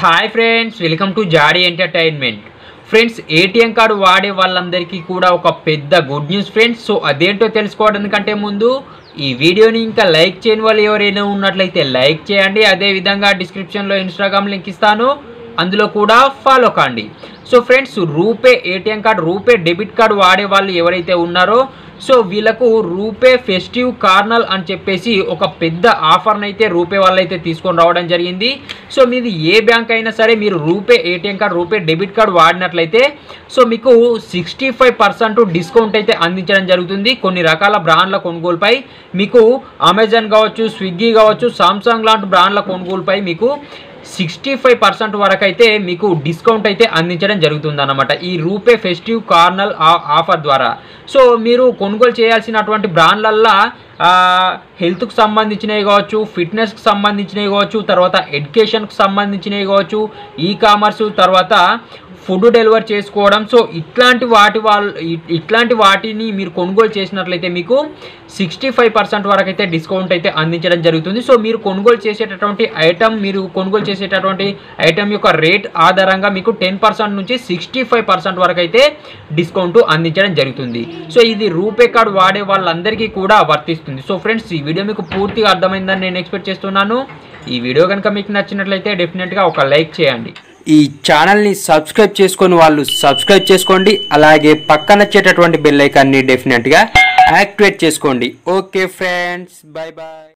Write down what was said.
hi friends welcome to జాడీ entertainment friends ATM card వాడే వాళ్ళందరికీ కూడా ఒక పెద్ద గుడ్ న్యూస్ ఫ్రెండ్స్ సో అదేంటో తెలుసుకోవడానికంటే ముందు ఈ వీడియోని ఇంకా లైక్ చేయని వాళ్ళు ఎవరైనా ఉన్నట్లయితే లైక్ చేయండి అదేవిధంగా డిస్క్రిప్షన్లో ఇన్స్టాగ్రామ్ లింక్ ఇస్తాను అందులో కూడా ఫాలో కాండి so friends RuPay ATM card RuPay debit card వాడే వాళ్ళు ఎవరైతే ఉన్నారో సో వీళ్ళకు రూపే ఫెస్టివ్ కార్నల్ అని చెప్పేసి ఒక పెద్ద ఆఫర్ని అయితే రూపే వాళ్ళైతే తీసుకొని రావడం జరిగింది సో మీది ఏ బ్యాంక్ అయినా సరే మీరు RuPay ATM card RuPay debit card వాడినట్లయితే సో మీకు సిక్స్టీ ఫైవ్ పర్సెంట్ డిస్కౌంట్ అయితే అందించడం జరుగుతుంది కొన్ని రకాల బ్రాండ్ల కొనుగోలుపై మీకు అమెజాన్ కావచ్చు స్విగ్గీ కావచ్చు సామ్సంగ్ లాంటి బ్రాండ్ల కొనుగోలుపై మీకు సిక్స్టీ ఫైవ్ పర్సెంట్ వరకు అయితే మీకు డిస్కౌంట్ అయితే అందించడం జరుగుతుంది అన్నమాట ఈ రూపే ఫెస్టివ్ కార్నల్ ఆఫర్ ద్వారా సో మీరు కొనుగోలు చేయాల్సినటువంటి బ్రాండ్లల్లా హెల్త్కి సంబంధించినవి కావచ్చు ఫిట్నెస్కి సంబంధించినవి కావచ్చు తర్వాత ఎడ్యుకేషన్కి సంబంధించినవి కావచ్చు ఈ కామర్స్ తర్వాత ఫుడ్ డెలివరీ చేసుకోవడం సో ఇట్లాంటి వాటి వాళ్ళ ఇట్లాంటి వాటిని మీరు కొనుగోలు చేసినట్లయితే మీకు సిక్స్టీ ఫైవ్ పర్సెంట్ వరకు అయితే డిస్కౌంట్ అయితే అందించడం జరుగుతుంది సో మీరు కొనుగోలు చేసేటటువంటి ఐటమ్ మీరు కొనుగోలు చేసేటటువంటి ఐటమ్ యొక్క రేట్ ఆధారంగా మీకు టెన్ పర్సెంట్ నుంచి సిక్స్టీ ఫైవ్ పర్సెంట్ వరకు అయితే డిస్కౌంట్ అందించడం జరుగుతుంది సో ఇది రూపే కార్డ్ వాడే వాళ్ళందరికీ కూడా వర్తిస్తుంది సో ఫ్రెండ్స్ ఈ వీడియో మీకు పూర్తిగా అర్థమైందని నేను ఎక్స్పెక్ట్ చేస్తున్నాను ఈ వీడియో కనుక మీకు నచ్చినట్లయితే డెఫినెట్గా ఒక లైక్ చేయండి ఈ ఛానల్ని సబ్స్క్రైబ్ చేసుకొని వాళ్ళు సబ్స్క్రైబ్ చేసుకోండి అలాగే పక్కన వచ్చేటటువంటి బెల్ ఐకాన్ని డెఫినెట్గా యాక్టివేట్ చేసుకోండి ఓకే ఫ్రెండ్స్ బాయ్ బాయ్